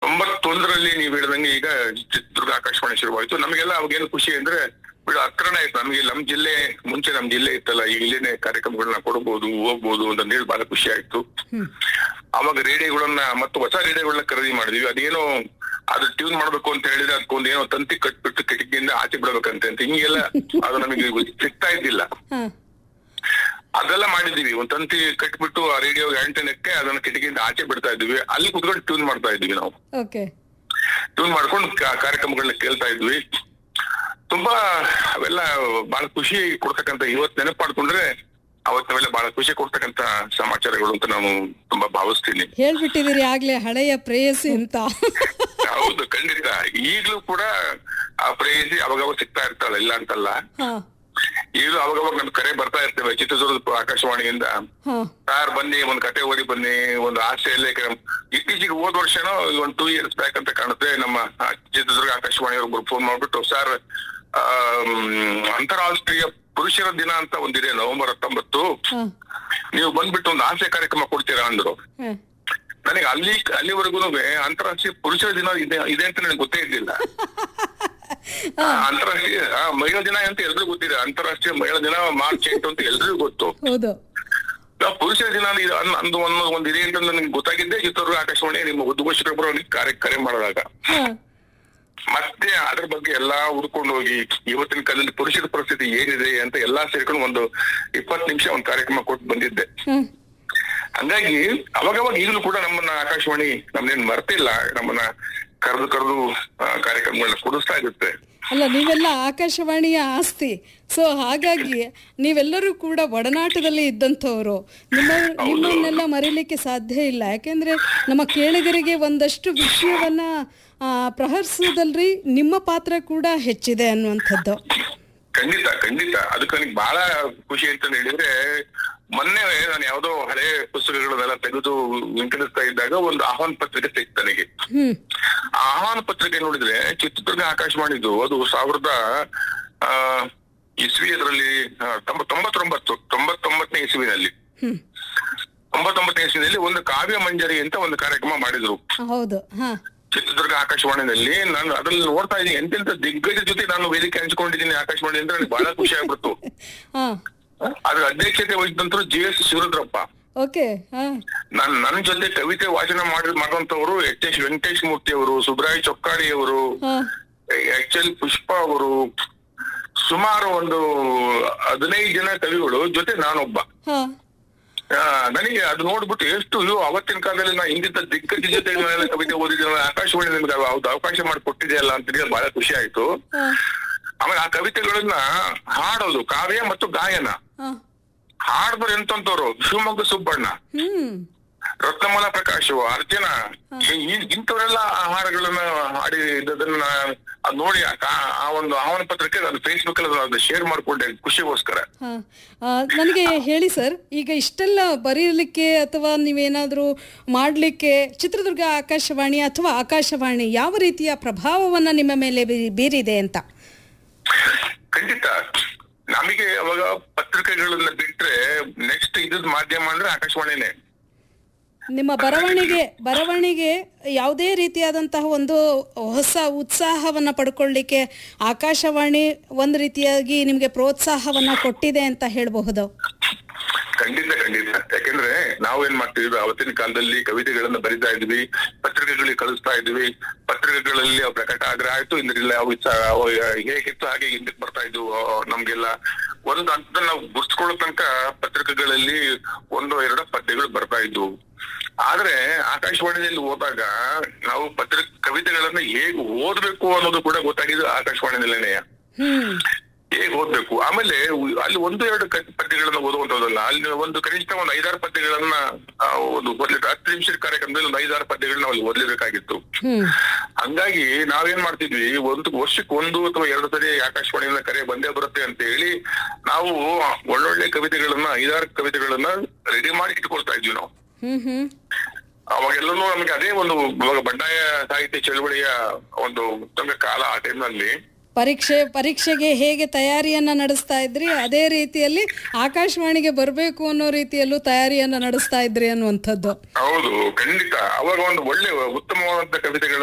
ತೊಂಬತ್ತೊಂದರಲ್ಲಿ ನೀವು ಹೇಳಿದಂಗೆ ಈಗ ಚಿತ್ರದುರ್ಗ ಆಕಾಶವಾಣಿ ಶುರುವಾಯ್ತು ನಮಗೆಲ್ಲ ಅವಾಗೇನು ಖುಷಿ ಅಂದ್ರೆ ಬಿಡು ಹತ್ರನೇ ಆಯ್ತು ನಮಗೆ ನಮ್ ಜಿಲ್ಲೆ ಮುಂಚೆ ನಮ್ ಜಿಲ್ಲೆ ಇತ್ತಲ್ಲ ಈಗ ಇಲ್ಲೇನೆ ಕಾರ್ಯಕ್ರಮಗಳನ್ನ ಕೊಡಬಹುದು ಹೋಗ್ಬೋದು ಅಂತ ಹೇಳಿ ಬಹಳ ಖುಷಿ ಆಯ್ತು ಅವಾಗ ರೇಡಿಯೋಗಳನ್ನ ಮತ್ತು ಹೊಸ ರೇಡಿಯೋಗಳನ್ನ ಖರೀದಿ ಮಾಡಿದ್ವಿ ಅದೇನೋ ಅದು ಟ್ಯೂನ್ ಮಾಡ್ಬೇಕು ಅಂತ ಹೇಳಿದ್ರೆ ಅದಕ್ಕೊಂದು ಏನೋ ತಂತಿ ಕಟ್ಬಿಟ್ಟು ಕಿಟಕಿಯಿಂದ ಆಚೆ ಬಿಡ್ಬೇಕಂತೆ ಅಂತ ಹಿಂಗೆಲ್ಲ ಅದು ನಮಗೆ ಸಿಗ್ತಾ ಇದ್ದಿಲ್ಲ ಹಾ ಅದೆಲ್ಲ ಮಾಡಿದೀವಿ ಒಂದ್ ತಂತಿ ಕಟ್ಬಿಟ್ಟು ಆ ರೇಡಿಯೋ ಆಂಟೆನಕ್ಕೆ ಅದನ್ನ ಕಿಟಕಿಯಿಂದ ಆಚೆ ಬಿಡ್ತಾ ಇದ್ವಿ ಅಲ್ಲಿ ಕುತ್ಕೊಂಡು ಟ್ಯೂನ್ ಮಾಡ್ತಾ ಇದ್ವಿ ನಾವು ಓಕೆ ಟ್ಯೂನ್ ಮಾಡ್ಕೊಂಡು ಕಾ- ಕಾರ್ಯಕ್ರಮಗಳನ್ನ ಕೇಳ್ತಾ ಇದ್ವಿ ತುಂಬಾ ಅವೆಲ್ಲ ಬಹಳ ಖುಷಿ ಕೊಡ್ತಕ್ಕಂತ ಇವತ್ ನೆನಪು ಮಾಡ್ಕೊಂಡ್ರೆ ಅವತ್ತವೆಲ್ಲ ಬಹಳ ಖುಷಿ ಕೊಡ್ತಕ್ಕಂತ ಸಮಾಚಾರಗಳು ಅಂತ ನಾನು ತುಂಬಾ ಭಾವಿಸ್ತೀನಿ ಹೇಳ್ಬಿಟ್ಟಿದ್ದೀರಿ ಆಗ್ಲೇ ಹಳೆಯ ಪ್ರೇಯಸಿ ಅಂತ ಹೌದು ಖಂಡಿತ ಈಗ್ಲೂ ಕೂಡ ಆ ಪ್ರೇಯಸಿ ಅವಾಗವಾಗ ಸಿಗ್ತಾ ಇರ್ತಾಳೆ ಇಲ್ಲ ಅಂತಲ್ಲ ಹಾ ಈಗಲೂ ಅವಾಗವಾಗ ನಮ್ ಕರೆ ಬರ್ತಾ ಇರ್ತೇವೆ ಚಿತ್ರದುರ್ಗ ಆಕಾಶವಾಣಿಯಿಂದ ಹಾ ಸಾರ್ ಬನ್ನಿ ಒಂದ್ ಕತೆ ಓದಿ ಬನ್ನಿ ಒಂದು ಆಸೆ ಎಲ್ಲ ಇತ್ತೀಚೆಗೆ ಹೋದ ವರ್ಷನೋ ಒಂದ್ ಟೂ ಇಯರ್ಸ್ ಬ್ಯಾಕ್ ಅಂತ ಕಾಣುತ್ತೆ ನಮ್ಮ ಆ, ಚಿತ್ರದುರ್ಗ ಆಕಾಶವಾಣಿ ಒಬ್ರು ಫೋನ್ ಮಾಡ್ಬಿಟ್ಟು ಸರ್ ಅಂತಾರಾಷ್ಟ್ರೀಯ ಪುರುಷರ ದಿನ ಅಂತ ಒಂದಿದೆ ನವೆಂಬರ್ ಹತ್ತೊಂಬತ್ತು ಹಾ ನೀವು ಬಂದ್ಬಿಟ್ಟು ಒಂದು ಆಸೆ ಕಾರ್ಯಕ್ರಮ ಕೊಡ್ತೀರಾ ಅಂದ್ರು ಹಾ ನನಗೆ ಅಲ್ಲಿ ಅಲ್ಲಿವರೆಗೂ ಅಂತಾರಾಷ್ಟ್ರೀಯ ಪುರುಷರ ದಿನ ಇದೆ ಇದೆ ಅಂತ ನನಗೆ ಗೊತ್ತೇ ಇರ್ಲಿಲ್ಲ ಆ, ಅಂತಾರಾಷ್ಟ್ರೀಯ ಆ, ಮಹಿಳಾ ದಿನ ಅಂತ ಎಲ್ರಿಗೂ ಗೊತ್ತಿದೆ ಅಂತಾರಾಷ್ಟ್ರೀಯ ಮಹಿಳಾ ದಿನ ಮಾರ್ಚ್ ಎಂಟು ಅಂತ ಎಲ್ರಿಗೂ ಗೊತ್ತು ಹೌದು ನಾವು ಪುರುಷರ ದಿನ ಇದು ಅನ್- ಅಂದು ಒಂದು ಒಂದು ಇದೆ ಅಂತ ನನಗೆ ಗೊತ್ತಾಗಿದ್ದೆ ಚಿತ್ರದುರ್ಗ ಆಕಾಶವಾಣಿ ನಿಮ್ಮ ಉದ್ಘೋಷಕರು ಕಾರ್ಯ ಕರೆ ಮಾಡಿದಾಗ ಹಾ ಮತ್ತೆ ಅದ್ರ ಬಗ್ಗೆ ಎಲ್ಲಾ ಹುಡ್ಕೊಂಡು ಹೋಗಿ ಇವತ್ತಿನ ಕಾಲದಲ್ಲಿ ಪುರುಷರ ಪರಿಸ್ಥಿತಿ ಏನಿದೆ ಅಂತ ಎಲ್ಲಾ ಸೇರ್ಕೊಂಡು ಒಂದು ಇಪ್ಪತ್ತು ನಿಮಿಷ ಒಂದು ಕಾರ್ಯಕ್ರಮ ಕೊಟ್ಟು ಬಂದಿದ್ದೆ ಹ್ಮ್ ಹಂಗಾಗಿ ಅವಾಗವಾಗ ಈಗಲೂ ಕೂಡ ನಮ್ಮನ್ನ ಆಕಾಶವಾಣಿ ನಮ್ಮನ್ನೇನ್ ಮರ್ತಿಲ್ಲ ನಮ್ಮನ್ನ ಕರೆದು ಕರೆದು ಕಾರ್ಯಕ್ರಮಗಳನ್ನ ಕೊಡಿಸ್ತಾ ಇರುತ್ತೆ ಅಲ್ಲ ನೀವೆಲ್ಲ ಆಕಾಶವಾಣಿಯ ಆಸ್ತಿ ಸೊ ಹಾಗಾಗಿ ನೀವೆಲ್ಲರೂ ಕೂಡ ಒಡನಾಟದಲ್ಲಿ ಇದ್ದಂಥವ್ರು ನಿಮ್ಮ ನಿಮ್ಮನ್ನೆಲ್ಲ ಮರೀಲಿಕ್ಕೆ ಸಾಧ್ಯ ಇಲ್ಲ ಯಾಕೆಂದ್ರೆ ನಮ್ಮ ಕೇಳಿಗರಿಗೆ ಒಂದಷ್ಟು ವಿಷಯವನ್ನ ಆ, ಪ್ರಹರಿಸೋದಲ್ರಿ ನಿಮ್ಮ ಪಾತ್ರ ಕೂಡ ಹೆಚ್ಚಿದೆ ಅನ್ನುವಂಥದ್ದು ಖಂಡಿತ ಖಂಡಿತ ಅದಕ್ಕೆ ನನಗೆ ಬಹಳ ಖುಷಿ ಅಂತ ಹೇಳಿದ್ರೆ ಮೊನ್ನೆ ನಾನು ಯಾವ್ದೋ ಹಳೆ ಪುಸ್ತಕಗಳನ್ನೆಲ್ಲ ತೆಗೆದು ವಿಂಗಡಿಸ್ತಾ ಇದ್ದಾಗ ಒಂದು ಆಹ್ವಾನ ಪತ್ರಿಕೆ ಸಿಕ್ತು ನನಗೆ ಹ್ಮ್ ಆ ಆಹ್ವಾನ ಪತ್ರಿಕೆ ನೋಡಿದ್ರೆ ಚಿತ್ರದುರ್ಗ ಆಕಾಶವಾಣಿದು ಅದು ಸಾವಿರದ ಆ ಇಸ್ವಿ ಅದರಲ್ಲಿ ತೊಂಬತ್ತೊಂಬತ್ತು ತೊಂಬತ್ತೊಂಬತ್ತನೇ ಇಸ್ವಿನಲ್ಲಿ ಹ್ಮ್ ತೊಂಬತ್ತೊಂಬತ್ತನೇ ಇಸ್ವಿನಲ್ಲಿ ಒಂದು ಕಾವ್ಯ ಮಂಜರಿ ಅಂತ ಒಂದು ಕಾರ್ಯಕ್ರಮ ಮಾಡಿದ್ರು ಹೌದು ಹಾ ಚಿತ್ರದುರ್ಗ ಆಕಾಶವಾಣಿನಲ್ಲಿ ನಾನು ಅದ್ರಲ್ಲಿ ನೋಡ್ತಾ ಇದ್ದೀನಿ ಎಂತೆಂತ ದಿಗ್ಗಜ ಜೊತೆ ನಾನು ವೇದಿಕೆ ಹಂಚ್ಕೊಂಡಿದ್ದೀನಿ ಆಕಾಶವಾಣಿ ಅಂದ್ರೆ ನನಗೆ ಬಹಳ ಖುಷಿ ಆಗ್ಬಿಡ್ತು ಹಾ ಅದ್ರ ಅಧ್ಯಕ್ಷತೆ ವಹಿಸಿದಂತರು ಜಿ ಎಸ್ ಶಿವರುದ್ರಪ್ಪ ಓಕೆ ಹಾ ನಾನ್ ನನ್ನ ಜೊತೆ ಕವಿತೆ ವಾಚನ ಮಾಡಿ ಮಾಡುವಂತವರು ಎಚ್ ಎಸ್ ವೆಂಕಟೇಶ್ ಮೂರ್ತಿ ಅವರು ಸುಬ್ರಾಯ್ ಚೊಕ್ಕಾಡಿ ಅವರು ಹಾ ಎಚ್ ಎಲ್ ಪುಷ್ಪ ಅವರು ಸುಮಾರು ಒಂದು ಹದಿನೈದು ಜನ ಕವಿಗಳು ಜೊತೆ ನಾನೊಬ್ಬ ಹಾ ಆ, ನನಗೆ ಅದು ನೋಡ್ಬಿಟ್ಟು ಎಷ್ಟು ಅಯ್ಯೋ ಅವತ್ತಿನ ಕಾಲದಲ್ಲಿ ನಾ ಹಿಂದಿದ್ದ ದಿಗ್ಗಜ ಜೊತೆ ನಾನೆಲ್ಲ ಕವಿತೆ ಓದಿದ್ದೀನಿ ಆಕಾಶವಾಣಿ ನಿಮ್ಗೆ ಹೌದು ಅವಕಾಶ ಮಾಡಿ ಕೊಟ್ಟಿದೆಯಲ್ಲ ಅಂತ ಹೇಳಿ ಬಹಳ ಖುಷಿ ಆಯ್ತು ಹಾ ಆಮೇಲೆ ಆ ಕವಿತೆಗಳನ್ನ ಹಾಡೋದು ಕಾವ್ಯ ಮತ್ತು ಗಾಯನ ಹಾ ಹಾಡ್ಬರು ಎಂತಂತವ್ರು ಶಿವಮೊಗ್ಗ ಸುಬ್ಬಣ್ಣ ಹ್ಮ್ ರತ್ನಮಾಲ ಪ್ರಕಾಶ್ ಅರ್ಜುನ ಈ- ಈ- ಇಂಥವರೆಲ್ಲ ಆ ಹಾಡುಗಳನ್ನ ಹಾಡಿ ಇದ್ದದನ್ನ ಅದ್ ನೋಡಿ ಆ ಕಾ- ಆ ಒಂದು ಆಹ್ವಾನ ಪತ್ರಕ್ಕೆ ನಾನು ಫೇಸ್ಬುಕ್ ಅಲ್ಲಿ ಶೇರ್ ಮಾಡ್ಕೊಂಡೆ ಖುಷಿಗೋಸ್ಕರ ಹಾ ಆ, ನನಗೆ ಹೇಳಿ ಸರ್ ಈಗ ಇಷ್ಟೆಲ್ಲ ಬರೀಲಿಕ್ಕೆ ಅಥವಾ ನೀವೇನಾದರೂ ಮಾಡಲಿಕ್ಕೆ ಚಿತ್ರದುರ್ಗ ಆಕಾಶವಾಣಿ ಅಥವಾ ಆಕಾಶವಾಣಿ ಯಾವ ರೀತಿಯ ಪ್ರಭಾವವನ್ನು ನಿಮ್ಮ ಮೇಲೆ ಬೀ- ಬೀರಿದೆ ಅಂತ ಖಂಡಿತ ನಮಗೆ ಅವಾಗ ಪತ್ರಿಕೆಗಳನ್ನ ಬಿಟ್ರೆ ನೆಕ್ಸ್ಟ್ ಇದ್ದ ಮಾಧ್ಯಮ ಅಂದ್ರೆ ಆಕಾಶವಾಣಿನೇ ನಿಮ್ಮ ಬರವಣಿಗೆ ಬರವಣಿಗೆ ಯಾವುದೇ ರೀತಿಯಾದಂತಹ ಒಂದು ಹೊಸ ಉತ್ಸಾಹವನ್ನು ಪಡ್ಕೊಳ್ಳಿಕ್ಕೆ ಆಕಾಶವಾಣಿ ಒಂದು ರೀತಿಯಾಗಿ ನಿಮಗೆ ಪ್ರೋತ್ಸಾಹವನ್ನು ಕೊಟ್ಟಿದೆ ಅಂತ ಹೇಳಬಹುದು ಖಂಡಿತ ಖಂಡಿತ ಯಾಕೆಂದ್ರೆ ನಾವು ಏನ್ ಮಾಡ್ತಿದ್ವಿ ಅವತ್ತಿನ ಕಾಲದಲ್ಲಿ ಕವಿತೆಗಳನ್ನ ಬರಿತಾ ಇದ್ವಿ ಪತ್ರಿಕೆಗಳಿಗೆ ಕಳಿಸ್ತಾ ಇದ್ವಿ ಪತ್ರಿಕೆಗಳಲ್ಲಿ ಅವು ಪ್ರಕಟ ಆದ್ರೆ ಆಯ್ತು ಇಂದ್ರಿಲ್ಲ ಅವು ಇತ್ತ- ಅವು ಹೇಗಿತ್ತು ಹಾಗೆ ಹಿಂದಕ್ಕೆ ಬರ್ತಾ ಇದ್ವು ಆ, ನಮ್ಗೆಲ್ಲ ಒಂದು ಹಂತದಲ್ಲಿ ನಾವು ಗುರ್ಸ್ಕೊಳ್ಳೋ ತನಕ ಪತ್ರಿಕೆಗಳಲ್ಲಿ ಒಂದು ಎರಡು ಪದ್ಯಗಳು ಬರ್ತಾ ಇದ್ವು ಆದ್ರೆ ಆಕಾಶವಾಣಿಯಲ್ಲಿ ಹೋದಾಗ ನಾವು ಪತ್ರಿಕೆ ಕವಿತೆಗಳನ್ನ ಹೇಗೆ ಓದ್ಬೇಕು ಅನ್ನೋದು ಕೂಡ ಗೊತ್ತಾಗಿದ್ದು ಆಕಾಶವಾಣಿನಲ್ಲೇನೆಯ ಹ್ಮ್ ಹೇಗೆ ಓದ್ಬೇಕು ಆಮೇಲೆ ಉ- ಅಲ್ಲಿ ಒಂದು ಎರಡು ಕ- ಪದ್ಯಗಳನ್ನ ಓದುವಂತದಲ್ಲ ಅಲ್ಲಿ ಒಂದು ಕನಿಷ್ಠ ಒಂದು ಐದಾರು ಪದ್ಯಗಳನ್ನ ಆ, ಒಂದು ಓದ್ಲಿಕ್ಕೆ ಹತ್ತು ನಿಮಿಷದ ಕಾರ್ಯಕ್ರಮದಲ್ಲಿ ಒಂದು ಐದಾರು ಪದ್ಯಗಳನ್ನ ಅಲ್ಲಿ ಓದ್ಲೇಬೇಕಾಗಿತ್ತು ಹ್ಮ್ ಹಂಗಾಗಿ ನಾವೇನ್ ಮಾಡ್ತಿದ್ವಿ ಒಂದು ವರ್ಷಕ್ಕೆ ಒಂದು ಅಥವಾ ಎರಡು ಸರಿ ಆಕಾಶವಾಣಿಯಿಂದ ಕರೆ ಬಂದೇ ಬರುತ್ತೆ ಅಂತ ಹೇಳಿ ನಾವು ಒಳ್ಳೊಳ್ಳೆ ಕವಿತೆಗಳನ್ನ ಐದಾರು ಕವಿತೆಗಳನ್ನ ರೆಡಿ ಮಾಡಿ ಇಟ್ಕೊಳ್ತಾ ಇದ್ವಿ ನಾವು ಹ್ಮ್ ಹ್ಮ್ ಅವಾಗೆಲ್ಲನೂ ನಮ್ಗೆ ಅದೇ ಒಂದು ಇವಾಗ ಬಂಡಾಯ ಸಾಹಿತ್ಯ ಚಳವಳಿಯ ಒಂದು ಉತ್ತಮ ಕಾಲ ಆ ಟೈಮ್ನಲ್ಲಿ ಪರೀಕ್ಷೆ ಪರೀಕ್ಷೆಗೆ ಹೇಗೆ ತಯಾರಿಯನ್ನ ನಡೆಸ್ತಾ ಇದ್ರಿ ಅದೇ ರೀತಿಯಲ್ಲಿ ಆಕಾಶವಾಣಿಗೆ ಬರಬೇಕು ಅನ್ನೋ ರೀತಿಯಲ್ಲೂ ತಯಾರಿಯನ್ನ ನಡೆಸ್ತಾ ಇದ್ರಿ ಅನ್ನುವಂಥದ್ದು ಹೌದು ಖಂಡಿತ ಅವಾಗ ಒಂದು ಒಳ್ಳೆ ಉತ್ತಮವಾದಂತ ಕವಿತೆಗಳ